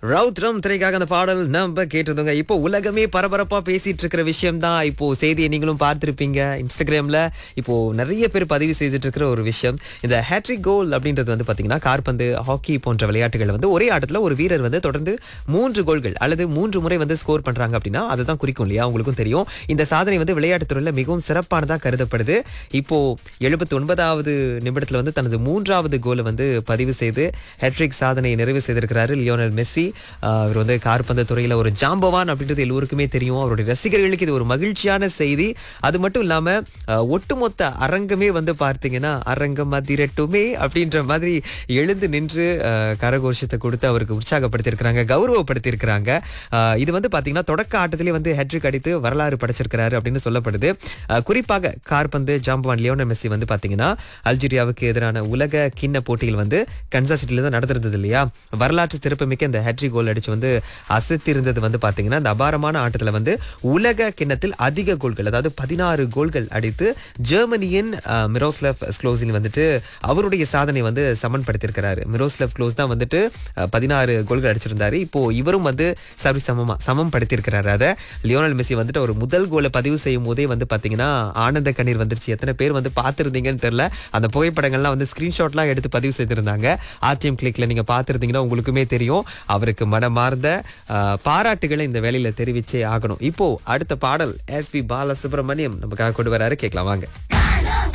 ரவுத்ரம் திரைக்காக அந்த பாடல் நம்ம கேட்டிருந்தோங்க இப்போ உலகமே பரபரப்பா பேசிட்டு இருக்கிற விஷயம் தான் இப்போ செய்தியை நீங்களும் பார்த்திருப்பீங்க இன்ஸ்டாகிராம்ல இப்போ நிறைய பேர் பதிவு செய்துட்டு இருக்கிற ஒரு விஷயம் இந்த ஹேட்ரிக் கோல் அப்படின்றது வந்து பாத்தீங்கன்னா கார்பந்து ஹாக்கி போன்ற விளையாட்டுகள் வந்து ஒரே ஆட்டத்துல ஒரு வீரர் வந்து தொடர்ந்து மூன்று கோல்கள் அல்லது மூன்று முறை வந்து ஸ்கோர் பண்றாங்க அப்படின்னா அதுதான் குறிக்கும் இல்லையா உங்களுக்கும் தெரியும் இந்த சாதனை வந்து விளையாட்டுத் துறையில மிகவும் சிறப்பானதா கருதப்படுது இப்போ எழுபத்தி ஒன்பதாவது நிமிடத்துல வந்து தனது மூன்றாவது கோலை வந்து பதிவு செய்து ஹேட்ரிக் சாதனையை நிறைவு செய்திருக்கிறாரு லியோனல் மெஸ்ஸி ஆஹ் அவர் வந்து கார்பந்து துறையில ஒரு ஜாம்பவான் அப்படின்றது எல்லோருக்குமே தெரியும் அவருடைய ரசிகர்களுக்கு இது ஒரு மகிழ்ச்சியான செய்தி அது மட்டும் இல்லாம ஆஹ் ஒட்டுமொத்த அரங்கமே வந்து பார்த்தீங்கன்னா அரங்கம் அதிரட்டுமே அப்படின்ற மாதிரி எழுந்து நின்று ஆஹ் கரகோஷத்தை கொடுத்து அவருக்கு உற்சாகப்படுத்தியிருக்கிறாங்க கௌரவப்படுத்தியிருக்கிறாங்க ஆஹ் இது வந்து பாத்தீங்கன்னா தொடக்க ஆட்டத்திலே வந்து ஹெட்ரிக் அடித்து வரலாறு படைச்சிருக்கிறாரு அப்படின்னு சொல்லப்படுது ஆஹ் குறிப்பாக கார்பந்து ஜாம்பவான் லியோனல் மெஸ்ஸி வந்து பாத்தீங்கன்னா அல்ஜீரியாவுக்கு எதிரான உலக கிண்ண போட்டிகள் வந்து கன்சாஸ் சிட்டில தான் நடந்திருந்தது இல்லையா வரலாற்று சிறப்புமிக்க இந்த ஹெட்ரிக் கோல் அடிச்சு வந்து அசத்திருந்தது வந்து பாத்தீங்கன்னா இந்த அபாரமான ஆட்டத்துல வந்து உலக கிண்ணத்தில் அதிக கோல்கள் அதாவது பதினாறு கோல்கள் அடித்து ஜெர்மனியின் அஹ், மிரோஸ்லவ் ஸ்க்ளோஸில் வந்துட்டு அவருடைய சாதனை வந்து சமன்படுத்தியிருக்கிறாரு மிரோஸ்லவ் க்ளோஸ் தான் வந்துட்டு அஹ், பதினாறு கோல்கள் அடிச்சிருந்தாரு இப்போ இவரும் வந்து சரி சமமா சமம் படுத்தியிருக்கிறாரு அதை லியோனல் மெஸ்ஸி வந்துட்டு ஒரு முதல் கோலை பதிவு செய்யும் போதே வந்து பாத்தீங்கன்னா ஆனந்த கண்ணீர் வந்துருச்சு எத்தனை பேர் வந்து பார்த்திருந்தீங்கன்னு தெரியல அந்த புகைப்படங்கள்லாம் வந்து ஸ்கிரீன்ஷாட்லாம் எடுத்து பதிவு செய்திருந்தாங்க ஆர்டிஎம் கிளிக்ல நீங்க பார்த்திருந்தீங்கன்னா உங்களுக்குமே தெரியும் அவருக்கு மனமார்ந்த ஆஹ், பாராட்டுகளை இந்த வேலையில தெரிவிச்சே ஆகணும் இப்போ அடுத்த பாடல் எஸ்பி பாலசுப்ரமணியம் நமக்காக கொண்டு வராரு கேட்கலாம் வாங்க